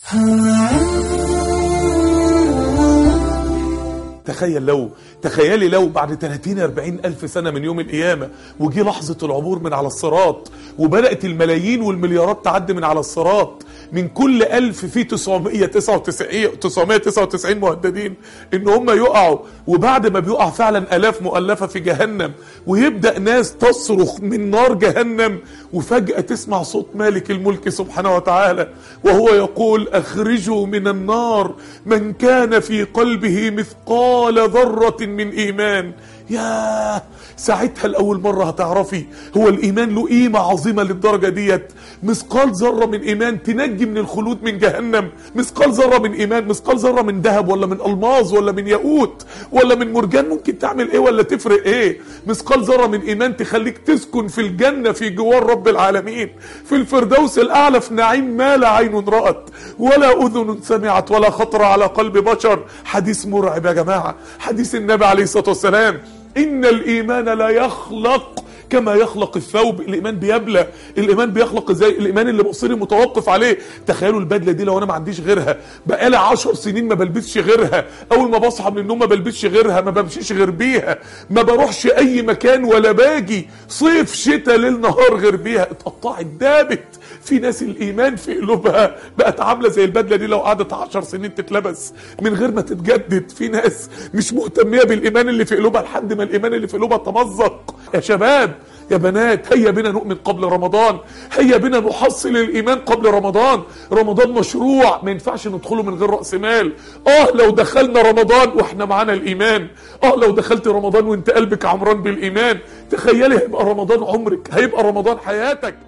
تخيل لو تخيلي لو بعد 30 40 ألف سنة من يوم القيامة وجي لحظة العبور من على الصراط وبدأت الملايين والمليارات تعدي من على الصراط من كل ألف في 999 999 مهددين إن هم يقعوا وبعد ما بيقع فعلا آلاف مؤلفة في جهنم ويبدأ ناس تصرخ من نار جهنم وفجأة تسمع صوت مالك الملك سبحانه وتعالى وهو يقول أخرجوا من النار من كان في قلبه مثقال ذرة من إيمان يا ساعتها لأول مرة هتعرفي هو الإيمان له قيمة عظيمة للدرجة ديت مثقال ذرة من إيمان تنجي من الخلود من جهنم مثقال ذرة من إيمان مثقال ذرة من ذهب ولا من ألماظ ولا من ياقوت ولا من مرجان ممكن تعمل إيه ولا تفرق إيه مثقال ذرة من إيمان تخليك تسكن في الجنة في جوار رب العالمين في الفردوس الأعلى في نعيم ما لا عين رأت ولا أذن سمعت ولا خطر على قلب بشر حديث مرعب يا جماعة حديث النبي عليه الصلاة والسلام إن الإيمان لا يخلق كما يخلق الثوب الايمان بيبلى الايمان بيخلق ازاي الايمان اللي بصيري متوقف عليه تخيلوا البدله دي لو انا ما عنديش غيرها بقالي 10 سنين ما بلبسش غيرها اول ما بصحى من النوم ما بلبسش غيرها ما بمشيش غير بيها ما بروحش اي مكان ولا باجي صيف شتاء ليل نهار غير بيها اتقطعت دابت في ناس الايمان في قلوبها بقت عامله زي البدله دي لو قعدت 10 سنين تتلبس من غير ما تتجدد في ناس مش مهتميه بالايمان اللي في قلوبها لحد ما الايمان اللي في قلوبها تمزق يا شباب يا بنات هيا بنا نؤمن قبل رمضان هيا بنا نحصل الايمان قبل رمضان رمضان مشروع ما ينفعش ندخله من غير راس مال اه لو دخلنا رمضان واحنا معانا الايمان اه لو دخلت رمضان وانت قلبك عمران بالايمان تخيلي هيبقى رمضان عمرك هيبقى رمضان حياتك